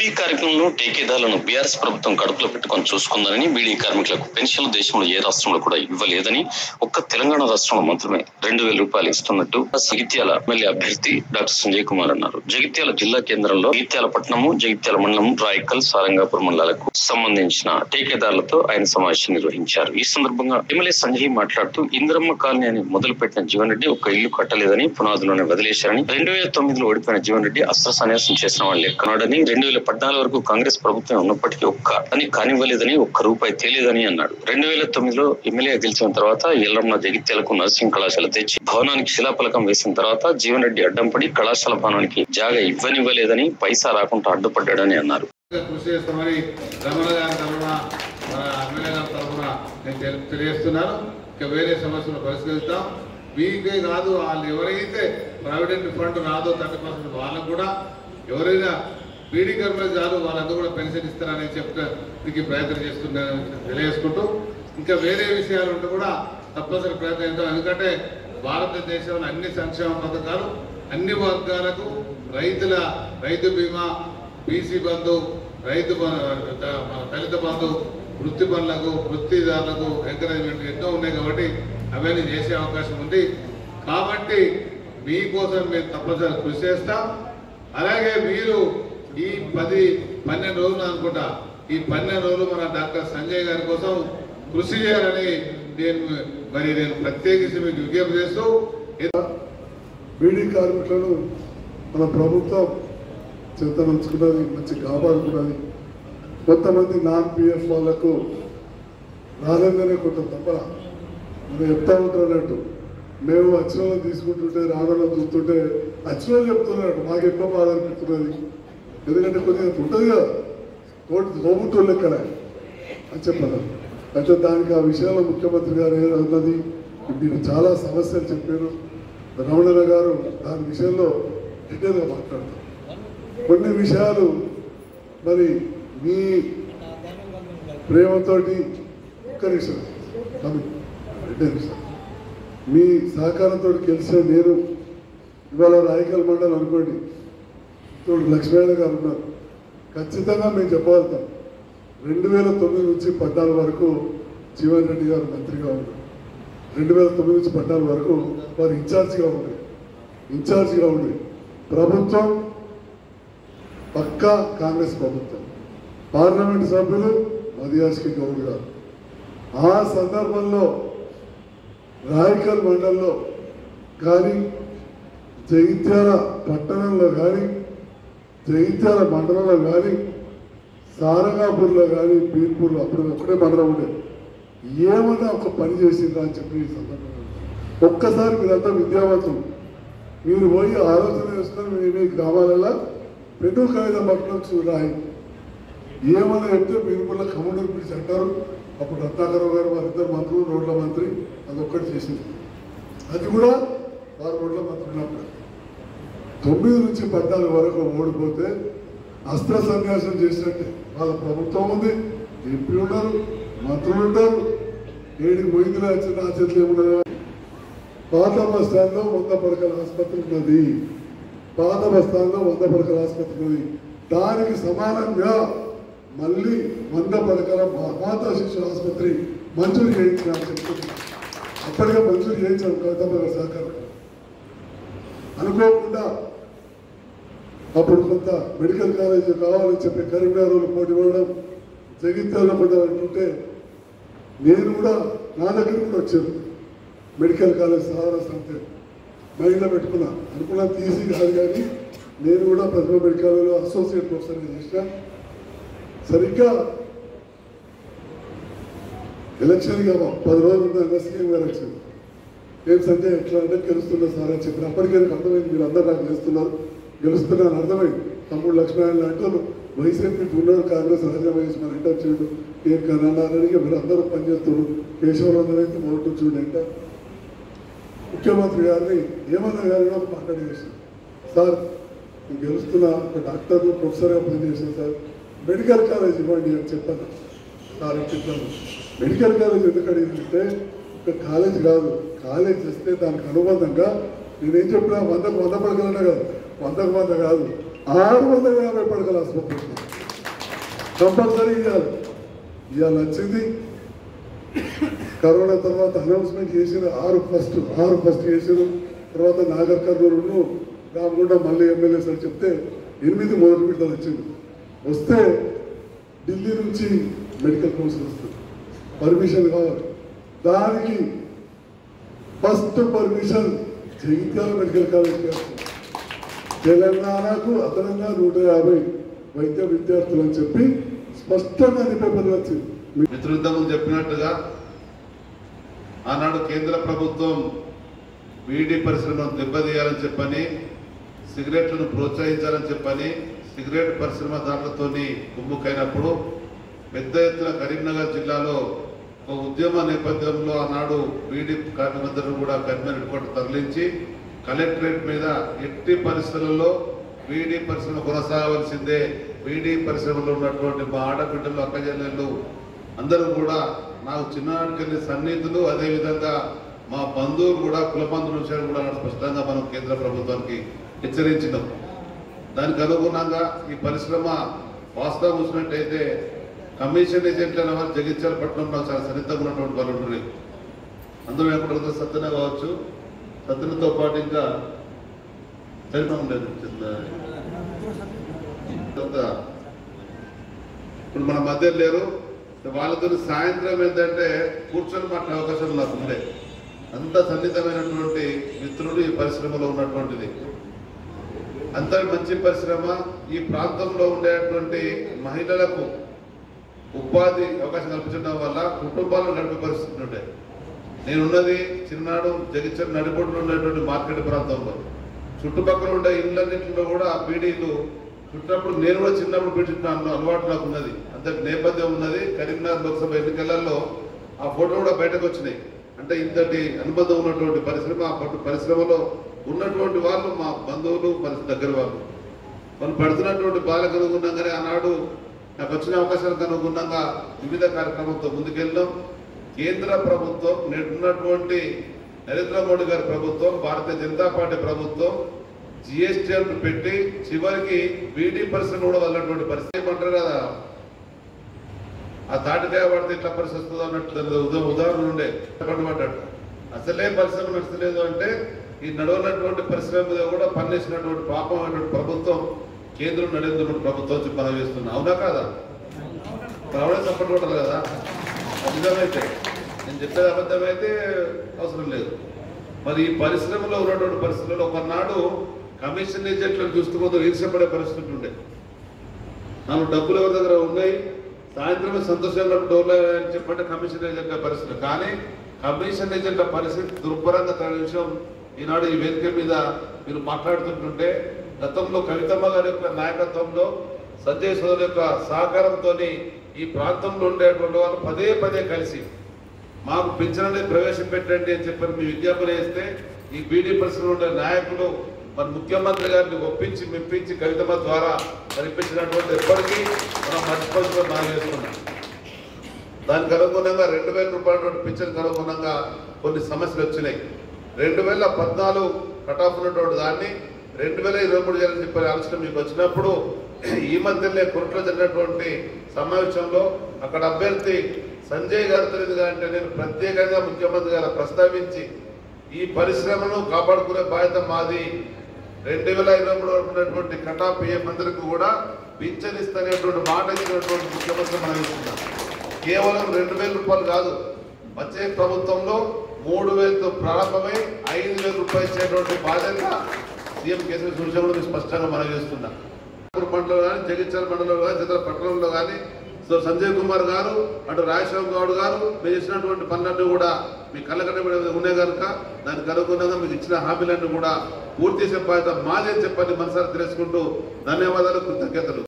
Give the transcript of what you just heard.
బీడీ కార్మికులను టేకేదారులను బీఆర్ఎస్ ప్రభుత్వం కడుపులో పెట్టుకొని చూసుకుందని బీడీ కార్మికులకు పెన్షన్లు దేశంలో ఏ రాష్ట్రంలో కూడా ఇవ్వలేదని ఒక్క తెలంగాణ రాష్ట్రంలో మాత్రమే రెండు వేల రూపాయలు ఇస్తున్నట్టు జగిత్యాల ఎమ్మెల్యే అభ్యర్థి డాక్టర్ సంజయ్ కుమార్ అన్నారు జగిత్యాల జిల్లా కేంద్రంలో జగిత్యాల పట్టణము జగిత్యాల మండలం రాయకల్ సారంగాపూర్ మండలాలకు సంబంధించిన టేకేదారులతో ఆయన సమావేశం నిర్వహించారు ఈ సందర్భంగా ఎమ్మెల్యే సంజయ్ మాట్లాడుతూ ఇంద్రమ్మ కాలనీ అని మొదలుపెట్టిన జీవన్ రెడ్డి ఒక్క ఇల్లు కట్టలేదని పునాదులోనే వదిలేశారని రెండు వేల తొమ్మిదిలో ఓడిపోయిన జీవన్ రెడ్డి అస్త్ర సన్యాసం చేసిన వాళ్ళు ఎక్కనాడని రెండు వేల పద్నాలుగు వరకు కాంగ్రెస్ ప్రభుత్వం ఉన్నప్పటికీ ఒక్క అని కానివ్వలేదని ఒక్క రూపాయి తేలేదని అన్నాడు రెండు వేల తొమ్మిదిలో ఎమ్మెల్యే గెలిచిన తర్వాత ఎల్లమ్మ జగిత్యాలకు నర్సింగ్ కళాశాల తెచ్చి భవనానికి శిలాఫలకం వేసిన తర్వాత జీవన్ రెడ్డి అడ్డం పడి కళాశాల భవనానికి జాగా ఇవ్వనివ్వలేదని పైసా రాకుండా అడ్డుపడ్డాడని అన్నారు కృషి చేస్తామని రమణ గారి తరఫున మన ఎమ్మెల్యే గారి తరఫున నేను తెలి- తెలియజేస్తున్నాను ఇంకా వేరే సమస్యలు పరిష్కరిస్తాం మీకే కాదు వాళ్ళు ఎవరైతే ప్రావిడెంట్ ఫండ్ రాదో థర్టీ పర్సెంట్ వాళ్ళకు కూడా ఎవరైనా పీడీ కర్మలు కాదు వాళ్ళందరూ కూడా పెన్షన్ ఇస్తారని చెప్తే ప్రయత్నం చేస్తున్నారని తెలియజేసుకుంటూ ఇంకా వేరే విషయాలు ఉంటే కూడా తప్పనిసరి ప్రయత్నం చేద్దాం ఎందుకంటే భారతదేశంలో అన్ని సంక్షేమ పథకాలు అన్ని వర్గాలకు రైతుల రైతు బీమా బీసీ బంధు రైతు బ- ద- దళిత బంధు వృత్తి పనులకు వృత్తిదారులకు ఎంకరేజ్మెంట్ ఎన్నో ఉన్నాయి కాబట్టి అవన్నీ చేసే అవకాశం ఉంది కాబట్టి మీకోసం మేము తప్పనిసరి కృషి చేస్తాం అలాగే మీరు ఈ పది పన్నెండు రోజులు అనుకుంటా ఈ పన్నెండు రోజులు మన డాక్టర్ సంజయ్ గారి కోసం కృషి చేయాలని నేను మరి నేను ప్రత్యేకించి మీకు విజ్ఞప్తి చేస్తూ బీడీ కార్మికులను మన ప్రభుత్వం చేతనంచుకున్నది మంచి కాపాడుకున్నది కొంతమంది నాన్ పిఎఫ్ వాళ్లకు రాలేదనే కొంత తప్ప మనం చెప్తా ఉంటారన్నట్టు మేము వచ్చిన వాళ్ళని తీసుకుంటుంటే రావడం చూస్తుంటే వచ్చిన వాళ్ళు చెప్తున్నట్టు మాకు ఎక్కువ బాధ అనిపిస్తున్నది ఎందుకంటే కొద్దిగా ఉంటుంది కదా కోటి తోబుట్టోళ్ళు ఎక్కడ అని చెప్పారు అయితే దానికి ఆ విషయంలో ముఖ్యమంత్రి గారు ఏదన్నది మీరు చాలా సమస్యలు చెప్పారు రమణన్న గారు దాని విషయంలో డీటెయిల్గా మాట్లాడతారు కొన్ని విషయాలు మరి మీ ప్రేమతోటి ఒక్క నిమిషం కమింగ్ రెండే నిమిషం మీ సహకారంతో గెలిచిన నేను ఇవాళ రాయకల్ మండలం అనుకోండి తోడు లక్ష్మీనారాయణ గారు ఉన్నారు ఖచ్చితంగా మేము చెప్పగలుగుతాం రెండు వేల తొమ్మిది నుంచి పద్నాలుగు వరకు జీవన్ రెడ్డి గారు మంత్రిగా ఉన్నారు రెండు వేల తొమ్మిది నుంచి పద్నాలుగు వరకు వారు ఇన్ఛార్జిగా ఉండే ఇన్ఛార్జిగా ఉండే ప్రభుత్వం పక్కా కాంగ్రెస్ ప్రభుత్వం పార్లమెంట్ సభ్యులు మదియాస్కి గౌడ్ గారు ఆ సందర్భంలో రాయకల్ మండలంలో కానీ జగిత్యాల పట్టణంలో కానీ జగిత్యాల మండలంలో కానీ సారంగాపూర్లో కానీ పీర్పూర్లో అప్పుడు ఒకటే మండలం ఉండేది ఏమన్నా ఒక పని చేసిందా అని చెప్పి ఈ సందర్భంగా ఒక్కసారి మీరంతా విద్యావంతులు మీరు పోయి ఆలోచన చేస్తున్నారు మీ మీ గ్రామాలలో పెట్రోల్ కాగితం పట్టణం చూడాయి ఏమన్నా చెప్తే మీరు కూడా కమ్యూనిటీ పిలిచి అంటారు అప్పుడు రత్నాకరావు గారు వారిద్దరు మంత్రులు రోడ్ల మంత్రి అదొక్కటి చేసింది అది కూడా వారు రోడ్ల మంత్రి ఉన్నప్పుడు తొమ్మిది నుంచి పద్నాలుగు వరకు ఓడిపోతే అస్త్ర సన్యాసం చేసినట్టే వాళ్ళ ప్రభుత్వం ఉంది ఎంపీ ఉన్నారు మంత్రులు ఉంటారు ఏడికి మొయ్యిందిలో వచ్చిన ఆ చేతులు ఏమున్నారు పాత బస్ స్టాండ్లో వంద పడకల ఆసుపత్రి ఉన్నది పాత బస్ స్టాండ్లో వంద పడకల ఆసుపత్రి ఉన్నది దానికి సమానంగా మళ్ళీ వంద పడకల మా- మాతా శిశు ఆసుపత్రి మంజూరు చేయించాలని చెప్తుంది అప్పటికే మంజూరు చేయించాం కవిత సహకారం అనుకోకుండా అప్పుడు కొంత మెడికల్ కాలేజ్ కావాలని చెప్పి కరీంనగర్లో పోటీ పడడం జగిత్యాలలో పడ్డారంటుంటే నేను కూడా నా దగ్గర కూడా వచ్చాను మెడికల్ కాలేజ్ సహారా సంస్థ మైండ్లో పెట్టుకున్నా అనుకున్నా తీసి కాదు కానీ నేను కూడా ప్రతిభ మెడికల్ కాలేజ్లో అసోసియేట్ ప్రొఫెసర్గా చేసిన సరిగ్గా ఎలక్షన్ ఇక పది రోజులు ఉందా సీఎం గారు వచ్చింది ఏం సంజయ్ ఎట్లా అంటే గెలుస్తున్నా సార్ అని చెప్పిన అప్పటికే నాకు అర్థమైంది మీరు అందరూ నాకు గెలుస్తున్నారు గెలుస్తున్నాను అర్థమైంది తమ్ముడు లక్ష్మీనారాయణ లాంటి వాళ్ళు వైసీపీ ఉన్నారు కాంగ్రెస్ రాజీనామా చేసి మన ఇంటర్ చేయడు ఏం కన్నారని మీరు అందరూ పనిచేస్తున్నారు కేశవరావు అయితే ఓటు చూడండి అంట ముఖ్యమంత్రి గారిని ఏమన్నా గారిని ఒక మాట్లాడి చేశాను సార్ నేను గెలుస్తున్నా ఒక డాక్టర్ ప్రొఫెసర్గా పనిచేసాను సార్ మెడికల్ కాలేజ్ ఇవ్వండి అని చెప్పాను సార్ చెప్పాను మెడికల్ కాలేజ్ ఎందుకు అడిగిందంటే ఒక కాలేజ్ కాదు కాలేజ్ చేస్తే దానికి అనుబంధంగా నేనేం చెప్పినా వందకు వంద పడగలనే కాదు వందకు వంద కాదు ఆరు వందల యాభై పడకల ఆసుపత్రి కంపల్సరీ ఇవ్వాలి ఇవాళ వచ్చింది కరోనా తర్వాత అనౌన్స్మెంట్ చేసిన ఆరు ఫస్ట్ ఆరు ఫస్ట్ చేసారు తర్వాత నాగర్ కర్నూలు రామగుండ మళ్ళీ ఎమ్మెల్యేస్ అని చెప్తే ఎనిమిది మొదటి విడతలు వచ్చింది వస్తే ఢిల్లీ నుంచి మెడికల్ కౌన్సిల్ వస్తుంది పర్మిషన్ కావాలి దానికి ఫస్ట్ పర్మిషన్ జగిత్యాల మెడికల్ కాలేజ్కి వస్తుంది తెలంగాణకు అదనంగా నూట యాభై వైద్య విద్యార్థులు అని చెప్పి స్పష్టంగా అన్ని పేపర్లు వచ్చింది మిత్రుద్ధం చెప్పినట్టుగా ఆనాడు కేంద్ర ప్రభుత్వం బీడీ పరిశ్రమను దెబ్బతీయాలని చెప్పని సిగరెట్లను ప్రోత్సహించాలని చెప్పని సిగరెట్ పరిశ్రమదారులతోని కుమ్ముకైనప్పుడు పెద్ద ఎత్తున కరీంనగర్ జిల్లాలో ఒక ఉద్యమ నేపథ్యంలో ఆనాడు బీడీ కార్మికులందరూ కూడా కరీంనగర్ హెడ్ క్వార్టర్ తరలించి కలెక్టరేట్ మీద ఎట్టి పరిస్థితులలో బీడీ పరిశ్రమ కొనసాగవలసిందే బీడీ పరిశ్రమలో ఉన్నటువంటి మా ఆడబిడ్డలు అక్కజల్లెళ్ళు అందరూ కూడా నాకు చిన్ననాటికెళ్ళి సన్నిహితులు అదేవిధంగా మా బంధువులు కూడా కుల బంధువుల విషయాలు కూడా నాకు స్పష్టంగా మనం కేంద్ర ప్రభుత్వానికి హెచ్చరించినాం దానికి అనుగుణంగా ఈ పరిశ్రమ వాస్తవం చూసినట్టయితే కమిషన్ ఏజెంట్లు అనే వాళ్ళు జగిత్యాల పట్టణంలో చాలా సన్నిహితంగా ఉన్నటువంటి వాళ్ళు ఉన్నారు అందులో ఎక్కడ సత్యన కావచ్చు సత్యనతో పాటు ఇంకా చరిత్ర ఉండేది చిన్న- కొంత ఇప్పుడు మన మధ్య లేరు వాళ్ళతో సాయంత్రం ఏంటంటే కూర్చొని మాట్లాడే అవకాశం నాకు ఉండే అంత సన్నిహితమైనటువంటి మిత్రుడు ఈ పరిశ్రమలో ఉన్నటువంటిది అంత మంచి పరిశ్రమ ఈ ప్రాంతంలో ఉండేటువంటి మహిళలకు ఉపాధి అవకాశం కల్పించడం వల్ల కుటుంబాలను నడిపే పరిస్థితి ఉండే నేనున్నది చిన్నాడు జగిత్యాల నడిబొడ్డులో ఉండేటువంటి మార్కెట్ ప్రాంతంలో చుట్టుపక్కల ఉండే ఇళ్ళన్నింటిలో కూడా ఆ బీడీలు చుట్టినప్పుడు నేను కూడా చిన్నప్పుడు పెట్టిన అలవాటు నాకు ఉన్నది అంతటి నేపథ్యం ఉన్నది కరీంనగర్ లోక్సభ ఎన్నికలలో ఆ ఫోటో కూడా బయటకు వచ్చినాయి అంటే ఇంతటి అనుబంధం ఉన్నటువంటి పరిశ్రమ ఆ పట్టు పరిశ్రమలో ఉన్నటువంటి వాళ్ళు మా బంధువులు మన దగ్గర వాళ్ళు మనం పడుతున్నటువంటి బాధకు అనుగుణంగానే ఆనాడు నాకు వచ్చిన అవకాశాలకు అనుగుణంగా వివిధ కార్యక్రమంతో ముందుకెళ్ళాం కేంద్ర ప్రభుత్వం నేడున్నటువంటి నరేంద్ర మోడీ గారి ప్రభుత్వం భారతీయ జనతా పార్టీ ప్రభుత్వం జిఎస్టీ అంటూ పెట్టి చివరికి బీడీ పరిశ్రమ కూడా వల్లటువంటి పరిస్థితి ఏమంటారు కదా ఆ తాటికాయ పడితే ఇట్లా పరిస్థితి వస్తుందో అన్నట్టు దాని ఉదా- ఉదాహరణ ఉండే పడ్డాడు అసలే పరిశ్రమ నడుస్తలేదు అంటే ఈ నడవనటువంటి పరిశ్రమ మీద కూడా పన్నేసినటువంటి పాపం అయినటువంటి ప్రభుత్వం కేంద్రం నరేంద్ర మోడీ ప్రభుత్వం వచ్చి పని చేస్తున్నా అవునా కాదా రావడే సపోర్ట్ కొట్టాలి కదా అది నిజమైతే నేను చెప్పేది అబద్ధమైతే అవసరం లేదు మరి ఈ పరిశ్రమలో ఉన్నటువంటి పరిస్థితుల్లో ఒకనాడు కమిషన్ ఏజెంట్లను చూస్తూ కొందరు ఈర్ష్యపడే పరిస్థితి ఉండే నాకు డబ్బులు ఎవరి దగ్గర ఉన్నాయి సాయంత్రం సంతోషంగా డోర్లు అని చెప్పంటే కమిషన్ ఏజెంట్ పరిస్థితి కానీ కమిషన్ ఏజెంట్ పరిస్థితి దుర్భరంగా తన విషయం ఈనాడు ఈ వేదిక మీద మీరు మాట్లాడుతుంటుంటే గతంలో కవితమ్మ గారి యొక్క నాయకత్వంలో సంజయ్ సోదరు యొక్క సహకారంతో ఈ ప్రాంతంలో ఉండేటువంటి వాళ్ళు పదే పదే కలిసి మాకు పింఛన్ అనేది ప్రవేశపెట్టండి అని చెప్పని మీ విజ్ఞాపన చేస్తే ఈ బీడీ పరిశ్రమలో ఉండే నాయకులు మరి ముఖ్యమంత్రి గారిని ఒప్పించి మెప్పించి కవితమ్మ ద్వారా కనిపించినటువంటి ఎప్పటికీ మనం మర్చిపోతున్న మనం చేస్తున్నాం దానికి అనుగుణంగా రెండు వేల రూపాయల పింఛన్కి అనుగుణంగా కొన్ని సమస్యలు వచ్చినాయి రెండు వేల పద్నాలుగు కట్ ఆఫ్ ఉన్నటువంటి దాన్ని రెండు వేల ఇరవై మూడు చేయాలని చెప్పే ఆలోచన మీకు వచ్చినప్పుడు ఈ మధ్యనే కొరట్లో జరిగినటువంటి సమావేశంలో అక్కడ అభ్యర్థి సంజయ్ గారు తెలియదుగా అంటే నేను ప్రత్యేకంగా ముఖ్యమంత్రి గారు ప్రస్తావించి ఈ పరిశ్రమను కాపాడుకునే బాధ్యత మాది రెండు వేల ఇరవై మూడు వరకు ఉన్నటువంటి కటాఫ్ ఏ మంత్రికి కూడా పింఛన్ ఇస్తనేటువంటి మాట ఇచ్చినటువంటి ముఖ్యమంత్రి మనం ఇస్తున్నాం కేవలం రెండు వేల రూపాయలు కాదు వచ్చే ప్రభుత్వంలో మూడు వేలతో ప్రారంభమై ఐదు వేల రూపాయలు ఇచ్చేటువంటి బాధ్యత సీఎం కేసీఆర్ సూచన కూడా స్పష్టంగా మనం చేస్తున్నా మండలంలో కానీ జగిత్యాల మండలంలో కానీ చిత్ర పట్టణంలో కానీ సో సంజయ్ కుమార్ గారు అటు రాజశేఖర్ గౌడ్ గారు మీరు ఇచ్చినటువంటి పనులన్నీ కూడా మీ కళ్ళకట్టబడి ఉన్నాయి కనుక దానికి అనుగుణంగా మీకు ఇచ్చిన హామీలన్నీ కూడా పూర్తి చేసే బాధ్యత మాదే చెప్పని మనసారి తెలుసుకుంటూ ధన్యవాదాలు కృతజ్ఞతలు